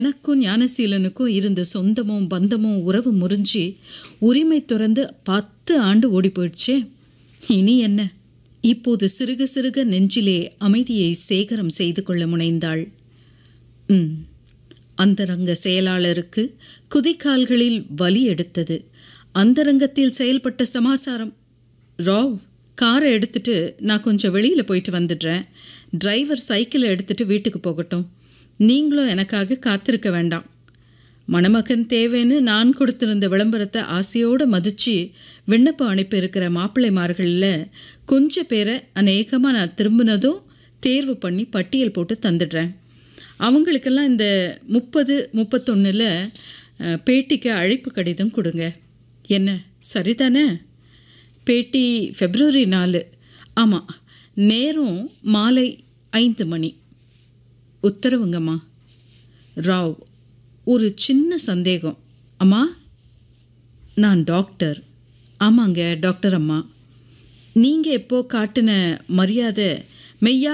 எனக்கும் ஞானசீலனுக்கும் இருந்த சொந்தமும் பந்தமும் உறவு முறிஞ்சு உரிமை துறந்து பத்து ஆண்டு ஓடி போயிடுச்சே இனி என்ன இப்போது சிறுக சிறுக நெஞ்சிலே அமைதியை சேகரம் செய்து கொள்ள முனைந்தாள் ம் அந்தரங்க செயலாளருக்கு குதிக்கால்களில் வலி எடுத்தது அந்தரங்கத்தில் செயல்பட்ட சமாசாரம் ராவ் காரை எடுத்துட்டு நான் கொஞ்சம் வெளியில் போயிட்டு வந்துடுறேன் டிரைவர் சைக்கிளை எடுத்துட்டு வீட்டுக்கு போகட்டும் நீங்களும் எனக்காக காத்திருக்க வேண்டாம் மணமகன் தேவைன்னு நான் கொடுத்திருந்த விளம்பரத்தை ஆசையோடு மதித்து விண்ணப்பம் அனுப்பியிருக்கிற மாப்பிள்ளைமார்களில் கொஞ்சம் பேரை அநேகமாக நான் திரும்பினதும் தேர்வு பண்ணி பட்டியல் போட்டு தந்துடுறேன் அவங்களுக்கெல்லாம் இந்த முப்பது முப்பத்தொன்னில் பேட்டிக்கு அழைப்பு கடிதம் கொடுங்க என்ன சரிதானே பேட்டி ஃபெப்ரவரி நாலு ஆமாம் நேரம் மாலை ஐந்து மணி உத்தரவுங்கம்மா ராவ் ஒரு சின்ன சந்தேகம் அம்மா நான் டாக்டர் ஆமாங்க டாக்டர் அம்மா நீங்கள் எப்போ காட்டின மரியாதை மெய்யா